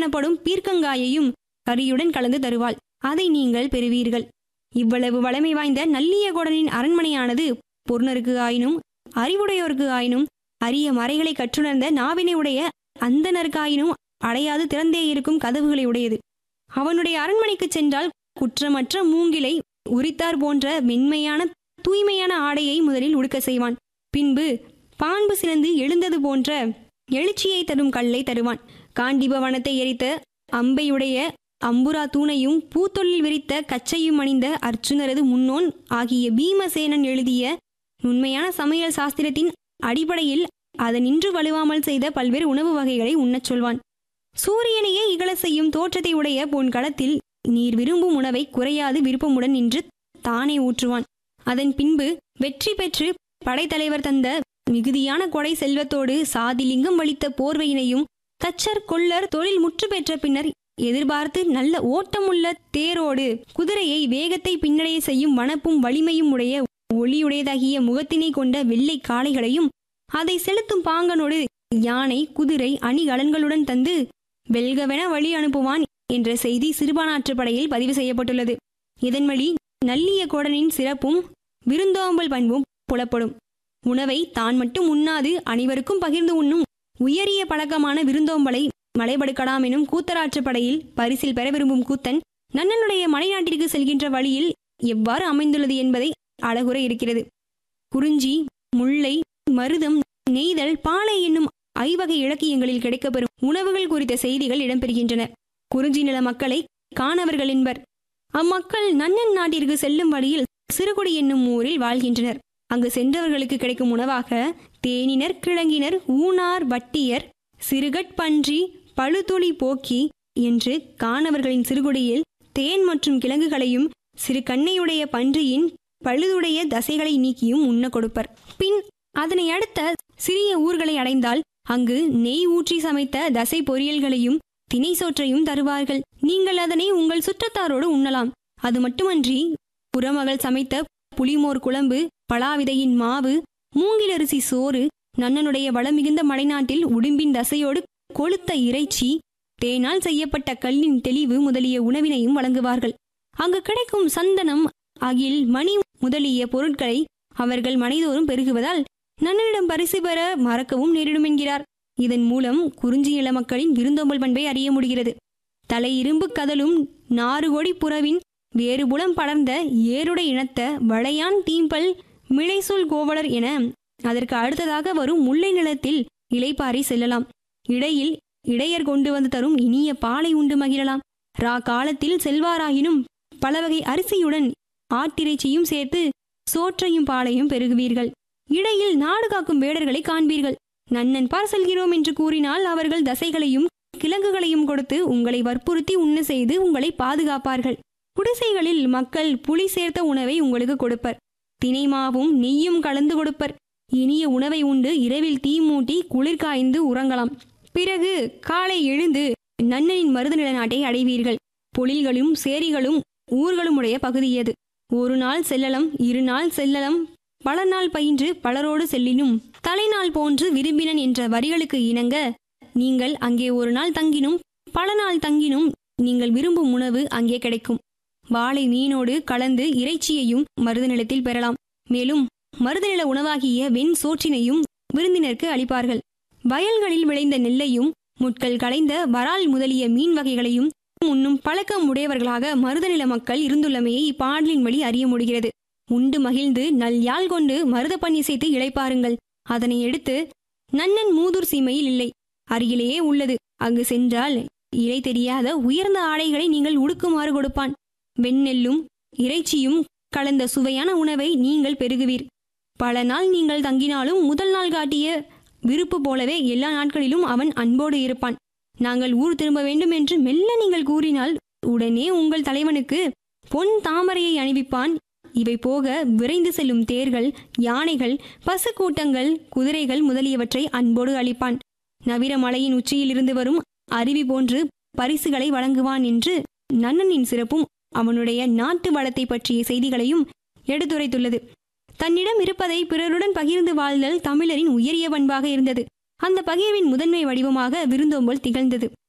எனப்படும் பீர்க்கங்காயையும் கறியுடன் கலந்து தருவாள் அதை நீங்கள் பெறுவீர்கள் இவ்வளவு வளமை வாய்ந்த நல்லியகோடனின் அரண்மனையானது பொருணருக்கு ஆயினும் அறிவுடையோருக்கு ஆயினும் அரிய மறைகளை கற்றுணர்ந்த நாவினை உடைய அந்தனருக்காயினும் அடையாது திறந்தே இருக்கும் கதவுகளை உடையது அவனுடைய அரண்மனைக்குச் சென்றால் குற்றமற்ற மூங்கிலை உரித்தார் போன்ற மென்மையான தூய்மையான ஆடையை முதலில் உடுக்க செய்வான் பின்பு பான்பு சினந்து எழுந்தது போன்ற எழுச்சியை தரும் கல்லை தருவான் காண்டிப வனத்தை எரித்த அம்பையுடைய அம்புரா தூணையும் பூத்தொழில் விரித்த கச்சையும் அணிந்த அர்ச்சுனரது முன்னோன் ஆகிய பீமசேனன் எழுதிய உண்மையான சமையல் சாஸ்திரத்தின் அடிப்படையில் அதனின்று வலுவாமல் செய்த பல்வேறு உணவு வகைகளை உண்ணச் சொல்வான் சூரியனையே இகழ செய்யும் தோற்றத்தை உடைய பொன் களத்தில் நீர் விரும்பும் உணவை குறையாது விருப்பமுடன் நின்று தானே ஊற்றுவான் அதன் பின்பு வெற்றி பெற்று படைத்தலைவர் தந்த மிகுதியான கொடை செல்வத்தோடு சாதிலிங்கம் வலித்த போர்வையினையும் தச்சர் கொல்லர் தொழில் முற்று பெற்ற பின்னர் எதிர்பார்த்து நல்ல ஓட்டமுள்ள தேரோடு குதிரையை வேகத்தை பின்னடைய செய்யும் வனப்பும் வலிமையும் உடைய ஒளியுடையதாகிய முகத்தினை கொண்ட வெள்ளை காளைகளையும் அதை செலுத்தும் பாங்கனோடு யானை குதிரை அணிகலன்களுடன் தந்து வெல்கவென வழி அனுப்புவான் என்ற செய்தி சிறுபானாற்றுப்படையில் பதிவு செய்யப்பட்டுள்ளது இதன் வழி நல்லிய கோடனின் சிறப்பும் விருந்தோம்பல் பண்பும் புலப்படும் உணவை தான் மட்டும் உண்ணாது அனைவருக்கும் பகிர்ந்து உண்ணும் உயரிய பழக்கமான விருந்தோம்பலை மலைபடுக்கலாம் எனும் கூத்தராற்றுப்படையில் பரிசில் பெற விரும்பும் கூத்தன் நன்னனுடைய மலைநாட்டிற்கு செல்கின்ற வழியில் எவ்வாறு அமைந்துள்ளது என்பதை அழகுற இருக்கிறது குறிஞ்சி முல்லை மருதம் நெய்தல் பாலை என்னும் ஐவகை இலக்கியங்களில் கிடைக்கப்பெறும் உணவுகள் குறித்த செய்திகள் இடம்பெறுகின்றன குறிஞ்சி நில மக்களை காணவர்கள் என்பர் அம்மக்கள் நன்னன் நாட்டிற்கு செல்லும் வழியில் சிறுகுடி என்னும் ஊரில் வாழ்கின்றனர் அங்கு சென்றவர்களுக்கு கிடைக்கும் உணவாக தேனினர் கிழங்கினர் ஊனார் வட்டியர் சிறுகட்பன்றி பழுதுளி போக்கி என்று காணவர்களின் சிறுகுடியில் தேன் மற்றும் கிழங்குகளையும் சிறு கண்ணையுடைய பன்றியின் பழுதுடைய தசைகளை நீக்கியும் உண்ண கொடுப்பர் பின் அதனை அடுத்த சிறிய ஊர்களை அடைந்தால் அங்கு நெய் ஊற்றி சமைத்த தசை பொரியல்களையும் தினை சோற்றையும் தருவார்கள் நீங்கள் அதனை உங்கள் சுற்றத்தாரோடு உண்ணலாம் அது மட்டுமன்றி புறமகள் சமைத்த புளிமோர் குழம்பு பலாவிதையின் மாவு மூங்கிலரிசி சோறு நன்னனுடைய வளமிகுந்த மலைநாட்டில் உடும்பின் தசையோடு கொளுத்த இறைச்சி தேனால் செய்யப்பட்ட கல்லின் தெளிவு முதலிய உணவினையும் வழங்குவார்கள் அங்கு கிடைக்கும் சந்தனம் அகில் மணி முதலிய பொருட்களை அவர்கள் மனைதோறும் பெருகுவதால் நன்னனிடம் பரிசு பெற மறக்கவும் நேரிடும் என்கிறார் இதன் மூலம் குறிஞ்சி நில மக்களின் விருந்தோம்பல் பண்பை அறிய முடிகிறது தலை இரும்பு கதலும் நாறுகொடி புறவின் வேறுபுலம் படர்ந்த ஏருடை இனத்த வளையான் தீம்பல் மிளைசொல் கோவலர் என அதற்கு அடுத்ததாக வரும் முல்லை நிலத்தில் இலைப்பாரி செல்லலாம் இடையில் இடையர் கொண்டு வந்து தரும் இனிய பாலை உண்டு மகிழலாம் ரா காலத்தில் செல்வாராயினும் பல வகை அரிசியுடன் ஆட்டிறைச்சியும் சேர்த்து சோற்றையும் பாலையும் பெருகுவீர்கள் இடையில் நாடு காக்கும் வேடர்களை காண்பீர்கள் நன்னன் பார் செல்கிறோம் என்று கூறினால் அவர்கள் தசைகளையும் கிழங்குகளையும் கொடுத்து உங்களை வற்புறுத்தி உண்ண செய்து உங்களை பாதுகாப்பார்கள் குடிசைகளில் மக்கள் புளி சேர்த்த உணவை உங்களுக்கு கொடுப்பர் தினைமாவும் நெய்யும் கலந்து கொடுப்பர் இனிய உணவை உண்டு இரவில் தீ மூட்டி குளிர் காய்ந்து உறங்கலாம் பிறகு காலை எழுந்து நன்னனின் மருதநில நாட்டை அடைவீர்கள் பொழில்களும் சேரிகளும் ஊர்களும் உடைய பகுதியது ஒரு நாள் செல்லலம் இரு நாள் செல்லலம் பல நாள் பயின்று பலரோடு செல்லினும் தலைநாள் போன்று விரும்பினன் என்ற வரிகளுக்கு இணங்க நீங்கள் அங்கே ஒரு நாள் தங்கினும் பல நாள் தங்கினும் நீங்கள் விரும்பும் உணவு அங்கே கிடைக்கும் வாழை மீனோடு கலந்து இறைச்சியையும் மருத நிலத்தில் பெறலாம் மேலும் மருதநில உணவாகிய வெண் சோற்றினையும் விருந்தினருக்கு அளிப்பார்கள் வயல்களில் விளைந்த நெல்லையும் முட்கள் களைந்த வரால் முதலிய மீன் வகைகளையும் உண்ணும் பழக்கம் உடையவர்களாக மருதநில மக்கள் இருந்துள்ளமையை இப்பாடலின் வழி அறிய முடிகிறது உண்டு மகிழ்ந்து நல் யாழ் கொண்டு மருத பண்ணி சேர்த்து இளைப்பாருங்கள் அதனை எடுத்து நன்னன் மூதூர் சீமையில் இல்லை அருகிலேயே உள்ளது அங்கு சென்றால் இலை தெரியாத உயர்ந்த ஆடைகளை நீங்கள் உடுக்குமாறு கொடுப்பான் வெண்ணெல்லும் இறைச்சியும் கலந்த சுவையான உணவை நீங்கள் பெருகுவீர் பல நாள் நீங்கள் தங்கினாலும் முதல் நாள் காட்டிய விருப்பு போலவே எல்லா நாட்களிலும் அவன் அன்போடு இருப்பான் நாங்கள் ஊர் திரும்ப வேண்டும் என்று மெல்ல நீங்கள் கூறினால் உடனே உங்கள் தலைவனுக்கு பொன் தாமரையை அணிவிப்பான் இவை போக விரைந்து செல்லும் தேர்கள் யானைகள் பசு கூட்டங்கள் குதிரைகள் முதலியவற்றை அன்போடு அளிப்பான் நவிர மலையின் உச்சியில் இருந்து வரும் அருவி போன்று பரிசுகளை வழங்குவான் என்று நன்னனின் சிறப்பும் அவனுடைய நாட்டு வளத்தை பற்றிய செய்திகளையும் எடுத்துரைத்துள்ளது தன்னிடம் இருப்பதை பிறருடன் பகிர்ந்து வாழ்தல் தமிழரின் உயரிய பண்பாக இருந்தது அந்த பகிர்வின் முதன்மை வடிவமாக விருந்தோம்பல் திகழ்ந்தது